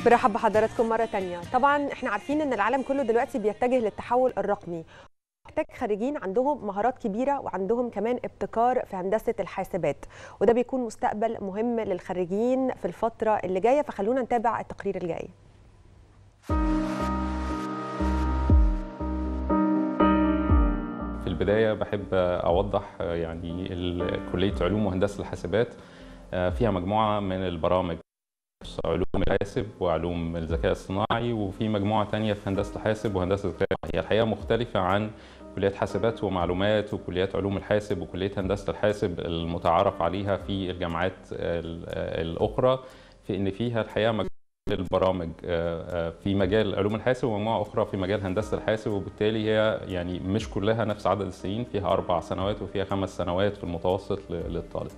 برحب بحضراتكم مرة تانية طبعا احنا عارفين ان العالم كله دلوقتي بيتجه للتحول الرقمي محتاج خريجين عندهم مهارات كبيرة وعندهم كمان ابتكار في هندسة الحاسبات وده بيكون مستقبل مهم للخريجين في الفترة اللي جاية فخلونا نتابع التقرير الجاي في البداية بحب أوضح يعني كلية علوم وهندسة الحاسبات فيها مجموعة من البرامج علوم الحاسب وعلوم الذكاء الصناعي وفي مجموعة تانية في هندسة الحاسب وهندسة الذكاء هي الحقيقة مختلفة عن كليات حاسبات ومعلومات وكليات علوم الحاسب وكلية هندسة الحاسب المتعارف عليها في الجامعات الأخرى في إن فيها الحقيقة مجموعة البرامج في مجال علوم الحاسب ومجموعة أخرى في مجال هندسة الحاسب وبالتالي هي يعني مش كلها نفس عدد السنين فيها أربع سنوات وفيها خمس سنوات في المتوسط للطالب.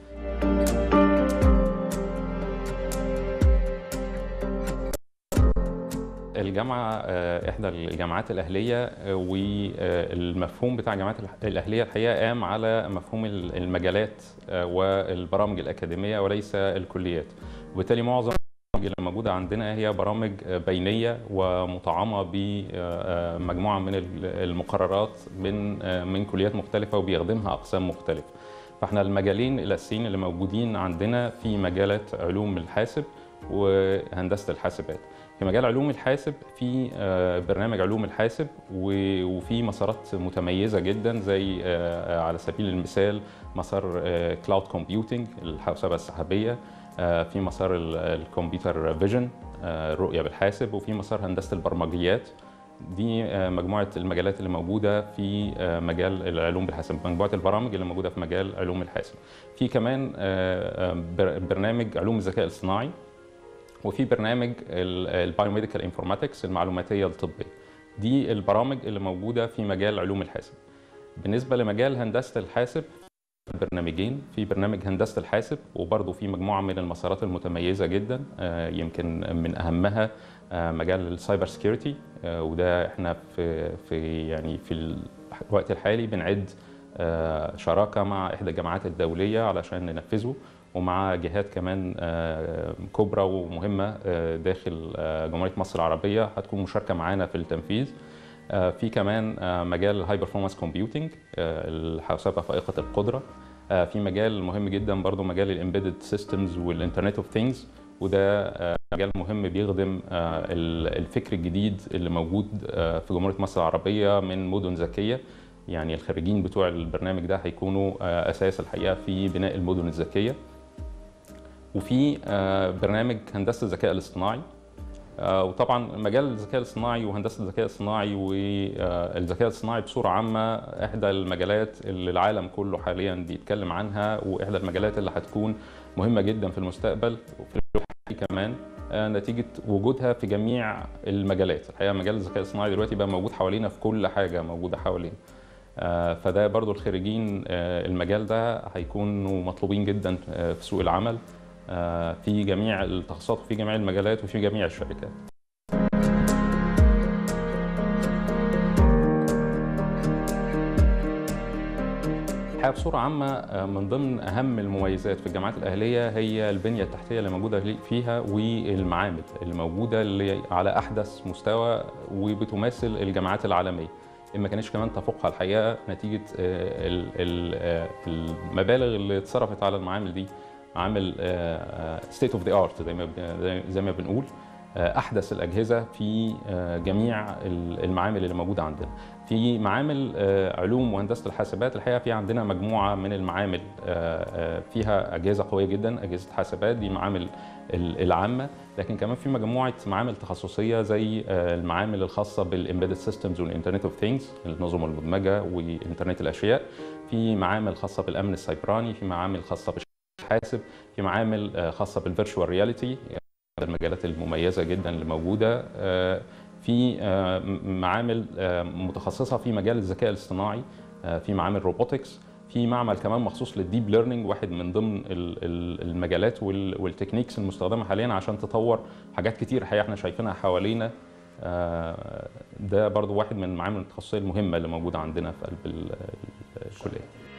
الجامعة إحدى الجامعات الأهلية والمفهوم بتاع الجامعات الأهلية الحقيقة قام على مفهوم المجالات والبرامج الأكاديمية وليس الكليات وبالتالي معظم اللي موجودة عندنا هي برامج بينية ومطعمة بمجموعة من المقررات من من كليات مختلفة وبيخدمها أقسام مختلفة فاحنا المجالين الأساسيين اللي موجودين عندنا في مجالات علوم الحاسب وهندسة الحاسبات في مجال علوم الحاسب في برنامج علوم الحاسب وفي مسارات متميزة جدا زي على سبيل المثال مسار كلاود كومبيوتنج الحوسبة السحابية في مسار الكمبيوتر فيجن الرؤية بالحاسب وفي مسار هندسة البرمجيات دي مجموعة المجالات اللي موجودة في مجال العلوم بالحاسب مجموعة البرامج اللي موجودة في مجال علوم الحاسب في كمان برنامج علوم الذكاء الصناعي وفي برنامج البايوميديكال انفورماتكس المعلوماتيه الطبيه دي البرامج اللي موجوده في مجال علوم الحاسب بالنسبه لمجال هندسه الحاسب برنامجين في برنامج هندسه الحاسب وبرضه في مجموعه من المسارات المتميزه جدا يمكن من اهمها مجال السايبر سكيورتي وده احنا في في يعني في الوقت الحالي بنعد شراكه مع احدى الجامعات الدوليه علشان ننفذه ومع جهات كمان كبرى ومهمه داخل جمهوريه مصر العربيه هتكون مشاركه معانا في التنفيذ في كمان مجال الهاي برفورمانس كومبيوتنج الحوسبه فائقه القدره في مجال مهم جدا برضو مجال الامبيدد سيستمز والانترنت اوف ثينجز وده مجال مهم بيخدم الفكر الجديد اللي موجود في جمهوريه مصر العربيه من مدن ذكيه يعني الخريجين بتوع البرنامج ده هيكونوا اساس الحقيقه في بناء المدن الذكيه وفي برنامج هندسه الذكاء الاصطناعي وطبعا مجال الذكاء الاصطناعي وهندسه الذكاء الصناعي والذكاء الصناعي بصوره عامه احدى المجالات اللي العالم كله حاليا بيتكلم عنها واحدى المجالات اللي هتكون مهمه جدا في المستقبل وفي الوقت كمان نتيجه وجودها في جميع المجالات الحقيقه مجال الذكاء الصناعي دلوقتي بقى موجود حوالينا في كل حاجه موجوده حوالينا فده برضو الخريجين المجال ده هيكونوا مطلوبين جدا في سوق العمل في جميع التخصصات وفي جميع المجالات وفي جميع الشركات الحقيقه بصوره عامه من ضمن اهم المميزات في الجامعات الاهليه هي البنيه التحتيه اللي موجوده فيها والمعامل اللي موجوده اللي على احدث مستوى وبتماثل الجامعات العالميه ما كانش كمان تفوقها الحقيقه نتيجه المبالغ اللي اتصرفت على المعامل دي عامل ستيت اوف ذا ارت زي ما زي ما بنقول احدث الاجهزه في جميع المعامل اللي موجوده عندنا في معامل علوم وهندسه الحاسبات الحقيقه في عندنا مجموعه من المعامل فيها اجهزه قويه جدا اجهزه حاسبات دي معامل العامه لكن كمان في مجموعه معامل تخصصيه زي المعامل الخاصه بالامبيدد سيستمز والانترنت اوف ثينجز النظم المدمجه وانترنت الاشياء في معامل خاصه بالامن السيبراني في معامل خاصه حاسب في معامل خاصه بالفيرتشوال رياليتي المجالات المميزه جدا اللي موجوده في معامل متخصصه في مجال الذكاء الاصطناعي في معامل روبوتكس في معمل كمان مخصوص للديب ليرنينج واحد من ضمن المجالات والتكنيكس المستخدمه حاليا عشان تطور حاجات كتير الحقيقه احنا شايفينها حوالينا ده برضو واحد من المعامل التخصصيه المهمه اللي موجوده عندنا في قلب الكليه